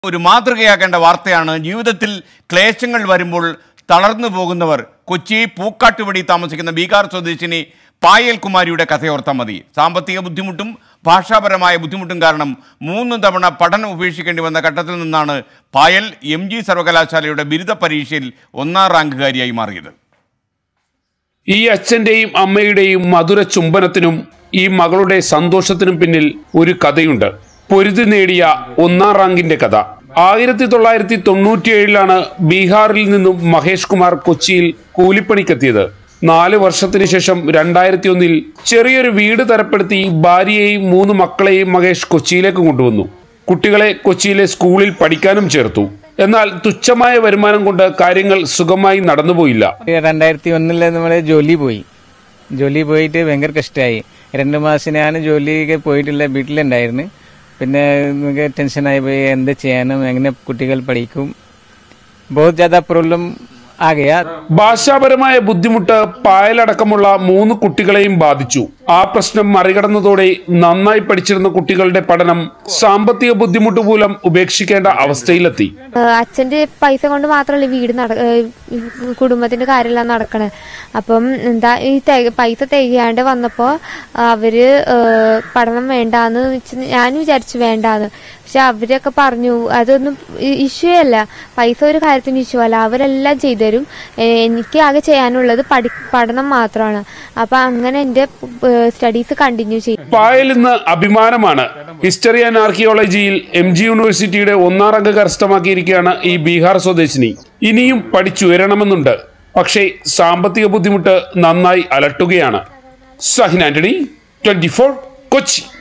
ഒരു മാതൃകയാക്കേണ്ട വാർത്തയാണ് ജീവിതത്തിൽ ക്ലേശങ്ങൾ വരുമ്പോൾ തളർന്നു പോകുന്നവർ കൊച്ചി പൂക്കാട്ടുപടി താമസിക്കുന്ന ബീഹാർ സ്വദേശിനി പായൽ കുമാരിയുടെ കഥയോർത്താൽ മതി സാമ്പത്തിക ബുദ്ധിമുട്ടും ഭാഷാപരമായ ബുദ്ധിമുട്ടും കാരണം മൂന്ന് തവണ പഠനം ഉപേക്ഷിക്കേണ്ടി വന്ന ഘട്ടത്തിൽ നിന്നാണ് പായൽ എം ജി സർവകലാശാലയുടെ ബിരുദ പരീക്ഷയിൽ ഒന്നാം റാങ്കുകാരിയായി മാറിയത് ഈ അച്ഛന്റെയും അമ്മയുടെയും മധുര ചുംബനത്തിനും ഈ മകളുടെ സന്തോഷത്തിനും പിന്നിൽ ഒരു കഥയുണ്ട് പൊരുതി നേടിയ ഒന്നാം റാങ്കിന്റെ കഥ ആയിരത്തി തൊള്ളായിരത്തി തൊണ്ണൂറ്റിയേഴിലാണ് ബീഹാറിൽ നിന്നും മഹേഷ് കുമാർ കൊച്ചിയിൽ കൂലിപ്പണിക്കെത്തിയത് നാല് വർഷത്തിന് ശേഷം രണ്ടായിരത്തി ഒന്നിൽ ചെറിയൊരു വീട് തരപ്പെടുത്തി ഭാര്യയെയും മൂന്ന് മക്കളെയും മഹേഷ് കൊച്ചിയിലേക്ക് കൊണ്ടുവന്നു കുട്ടികളെ കൊച്ചിയിലെ സ്കൂളിൽ പഠിക്കാനും ചേർത്തു എന്നാൽ തുച്ഛമായ വരുമാനം കൊണ്ട് കാര്യങ്ങൾ സുഖമായി നടന്നുപോയില്ല രണ്ടായിരത്തി ഒന്നില് നമ്മൾ ജോലി പോയി ജോലി പോയിട്ട് ഭയങ്കര കഷ്ടമായി രണ്ട് മാസം ഞാൻ ജോലിക്ക് പോയിട്ടില്ല വീട്ടിലുണ്ടായിരുന്നു പിന്നെ നമുക്ക് ടെൻഷനായി പോയി എന്ത് ചെയ്യാനും എങ്ങനെ കുട്ടികൾ പഠിക്കും बहुत ज़्यादा प्रॉब्लम आ गया ഭാഷാപരമായ ബുദ്ധിമുട്ട് പായലടക്കമുള്ള മൂന്ന് കുട്ടികളെയും ബാധിച്ചു ആ പ്രശ്നം മറികടന്നതോടെ നന്നായി പഠിച്ചിരുന്ന കുട്ടികളുടെ പഠനം സാമ്പത്തിക ബുദ്ധിമുട്ട് മൂലം ഉപേക്ഷിക്കേണ്ട അവസ്ഥയിലെത്തി ഏഹ് അച്ഛന്റെ പൈസ കൊണ്ട് മാത്രമല്ല വീട് നട ഏഹ് കുടുംബത്തിന്റെ കാര്യമെല്ലാം നടക്കണേ അപ്പം എന്താ ഈ തെ- പൈസ തികയാണ്ട് വന്നപ്പോ അവര് ഏഹ് പഠനം വേണ്ടാന്ന് വെച്ച് ഞാൻ വിചാരിച്ചു വേണ്ടാന്ന് പക്ഷെ അവരൊക്കെ പറഞ്ഞു അതൊന്നും ഇഷ്യൂ അല്ല പൈസ ഒരു കാര്യത്തിന് ഇഷ്യൂ അല്ല അവരെല്ലാം ചെയ്തുതരും ഏഹ് എനിക്ക് ആകെ ചെയ്യാനുള്ളത് പഠി പഠനം മാത്രമാണ് അപ്പൊ അങ്ങനെ എന്റെ സ്റ്റഡീസ് കണ്ടിന്യൂ ചെയ്യും പായൽ ഇന്ന് അഭിമാനമാണ് ഹിസ്റ്ററി ആൻഡ് ആർക്കിയോളജിയിൽ എം ജി യൂണിവേഴ്സിറ്റിയുടെ ഒന്നാം റാങ്ക് കരസ്ഥമാക്കിയിരിക്കുകയാണ് ഈ ബീഹാർ സ്വദേശിനി ഇനിയും പഠിച്ചുയരണമെന്നുണ്ട് പക്ഷേ സാമ്പത്തിക ബുദ്ധിമുട്ട് നന്നായി അലട്ടുകയാണ് സഹിൻ ആന്റണി ട്വന്റി കൊച്ചി